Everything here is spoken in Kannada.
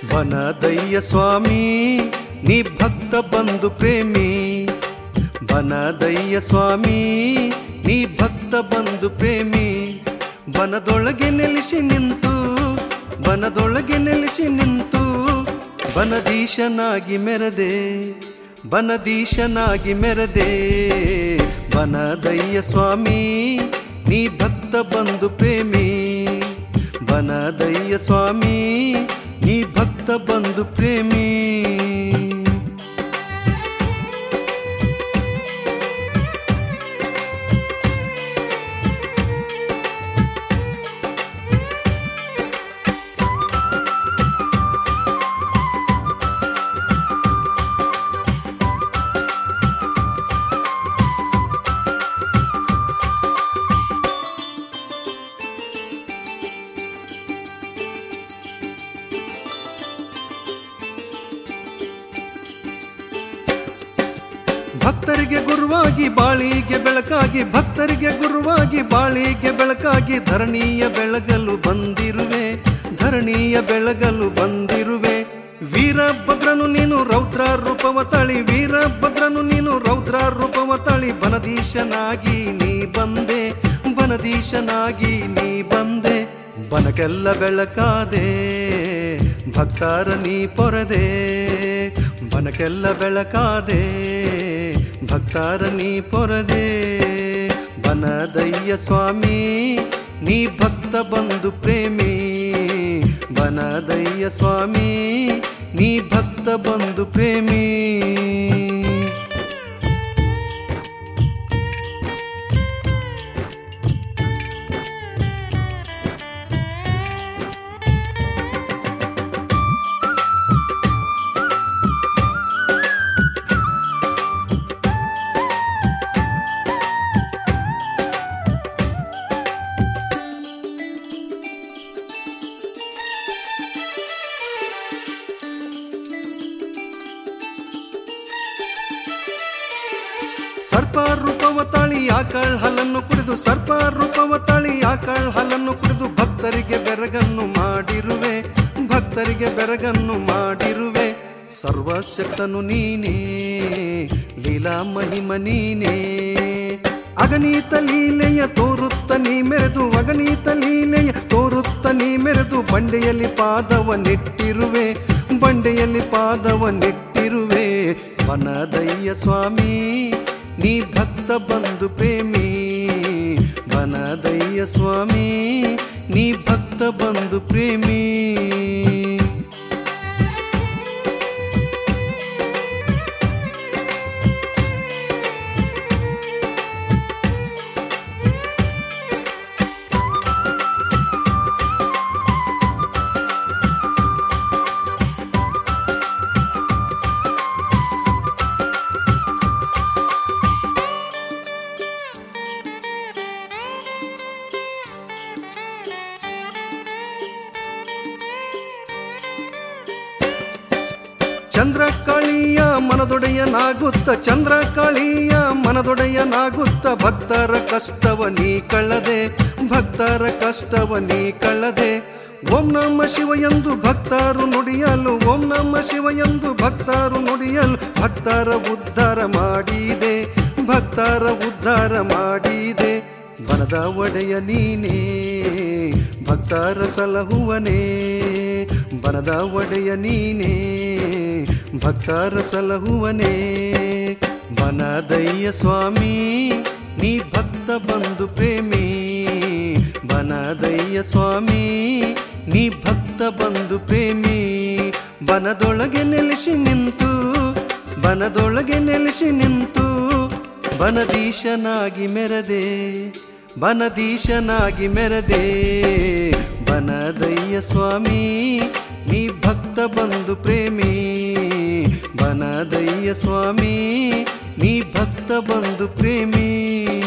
ಬನದಯ್ಯ ಸ್ವಾಮಿ ನೀ ಭಕ್ತ ಬಂಧು ಪ್ರೇಮಿ ಬನದಯ್ಯ ಸ್ವಾಮಿ ನೀ ಭಕ್ತ ಬಂಧು ಪ್ರೇಮಿ ಬನದೊಳಗೆ ನೆಲೆಸಿ ನಿಂತು ಬನದೊಳಗೆ ನೆಲೆಸಿ ನಿಂತು ಬನದೀಶನಾಗಿ ಮೆರೆದೆ ಬನದೀಶನಾಗಿ ಮೆರೆದೆ ಬನದಯ್ಯ ಸ್ವಾಮಿ ನೀ ಭಕ್ತ ಬಂಧು ಪ್ರೇಮಿ ಬನದಯ್ಯ ಸ್ವಾಮಿ ನೀ ಭಕ್ತ ಬಂಧು ಪ್ರೇಮಿ ಭಕ್ತರಿಗೆ ಗುರುವಾಗಿ ಬಾಳಿಗೆ ಬೆಳಕಾಗಿ ಭಕ್ತರಿಗೆ ಗುರುವಾಗಿ ಬಾಳಿಗೆ ಬೆಳಕಾಗಿ ಧರಣಿಯ ಬೆಳಗಲು ಬಂದಿರುವೆ ಧರಣಿಯ ಬೆಳಗಲು ಬಂದಿರುವೆ ವೀರಭದ್ರನು ನೀನು ರೌದ್ರ ರೂಪವ ತಳಿ ವೀರಭದ್ರನು ನೀನು ರೌದ್ರ ರೂಪವ ತಳಿ ಬನದೀಶನಾಗಿ ನೀ ಬಂದೆ ಬನದೀಶನಾಗಿ ನೀ ಬಂದೆ ಬನಕೆಲ್ಲ ಬೆಳಕಾದೆ ಭಕ್ತರ ನೀ ಪೊರದೆ ಬನಕೆಲ್ಲ ಬೆಳಕಾದೆ ಭಕ್ತರ ನೀ ಪೊರದೆ ಬನದಯ್ಯ ಸ್ವಾಮಿ ನೀ ಭಕ್ತ ಬಂಧು ಪ್ರೇಮಿ ಬನದಯ್ಯ ಸ್ವಾಮಿ ನೀ ಭಕ್ತ ಬಂಧು ಪ್ರೇಮಿ ಸರ್ಪ ರೂಪವ ತಾಳಿ ಆಕಳ್ ಹಾಲನ್ನು ಕುಡಿದು ಸರ್ಪ ರೂಪವ ತಾಳಿ ಆಕಳ್ ಹಾಲನ್ನು ಕುಡಿದು ಭಕ್ತರಿಗೆ ಬೆರಗನ್ನು ಮಾಡಿರುವೆ ಭಕ್ತರಿಗೆ ಬೆರಗನ್ನು ಮಾಡಿರುವೆ ಸರ್ವಶಕ್ತನು ನೀನೇ ಲೀಲಾ ಮಹಿಮ ನೀನೇ ಅಗಣಿತ ಲೀಲೆಯ ತೋರುತ್ತ ನೀ ಮೆರೆದು ಅಗಣಿತ ಲೀಲೆಯ ತೋರುತ್ತ ನೀ ಮೆರೆದು ಬಂಡೆಯಲ್ಲಿ ಪಾದವ ನೆಟ್ಟಿರುವೆ ಬಂಡೆಯಲ್ಲಿ ಪಾದವ ನೆಟ್ಟಿರುವೆ ವನದಯ್ಯ ಸ್ವಾಮಿ ನೀ ಭಕ್ತ ಬಂಧು ಪ್ರೇಮಿ ವನದಯ್ಯ ಸ್ವಾಮಿ ನೀ ಭಕ್ತ ಬಂಧು ಪ್ರೇಮಿ ಚಂದ್ರಕಾಳಿಯ ಮನದೊಡೆಯನಾಗುತ್ತ ಚಂದ್ರಕಾಳಿಯ ಮನದೊಡೆಯನಾಗುತ್ತ ಭಕ್ತರ ಕಷ್ಟವ ನೀ ಕಳ್ಳದೆ ಭಕ್ತರ ಕಷ್ಟವ ನೀ ಕಳ್ಳದೆ ಓಂ ನಮ ಶಿವ ಎಂದು ಭಕ್ತರು ನುಡಿಯಲು ಓಂ ನಮ ಶಿವ ಎಂದು ಭಕ್ತರು ನುಡಿಯಲು ಭಕ್ತರ ಉದ್ಧಾರ ಮಾಡಿದೆ ಭಕ್ತರ ಉದ್ಧಾರ ಮಾಡಿದೆ ಬನದ ಒಡೆಯ ನೀನೇ ಭಕ್ತರ ಸಲಹುವನೇ ಬನದ ಒಡೆಯ ನೀನೇ ಭಕ್ತರ ಸಲಹುವನೇ ಬನದಯ್ಯ ಸ್ವಾಮಿ ನೀ ಭಕ್ತ ಬಂಧು ಪ್ರೇಮಿ ಬನದಯ್ಯ ಸ್ವಾಮಿ ನೀ ಭಕ್ತ ಬಂಧು ಪ್ರೇಮಿ ಬನದೊಳಗೆ ನೆಲೆಸಿ ನಿಂತು ಬನದೊಳಗೆ ನೆಲೆಸಿ ನಿಂತು ಬನದೀಶನಾಗಿ ಮೆರೆದೆ ಬನದೀಶನಾಗಿ ಮೆರೆದೆ ಬನದಯ್ಯ ಸ್ವಾಮಿ ನೀ ಭಕ್ತ ಬಂಧು ಪ್ರೇಮಿ ಬನದಯ್ಯ ಸ್ವಾಮಿ ನೀ ಭಕ್ತ ಬಂಧು ಪ್ರೇಮಿ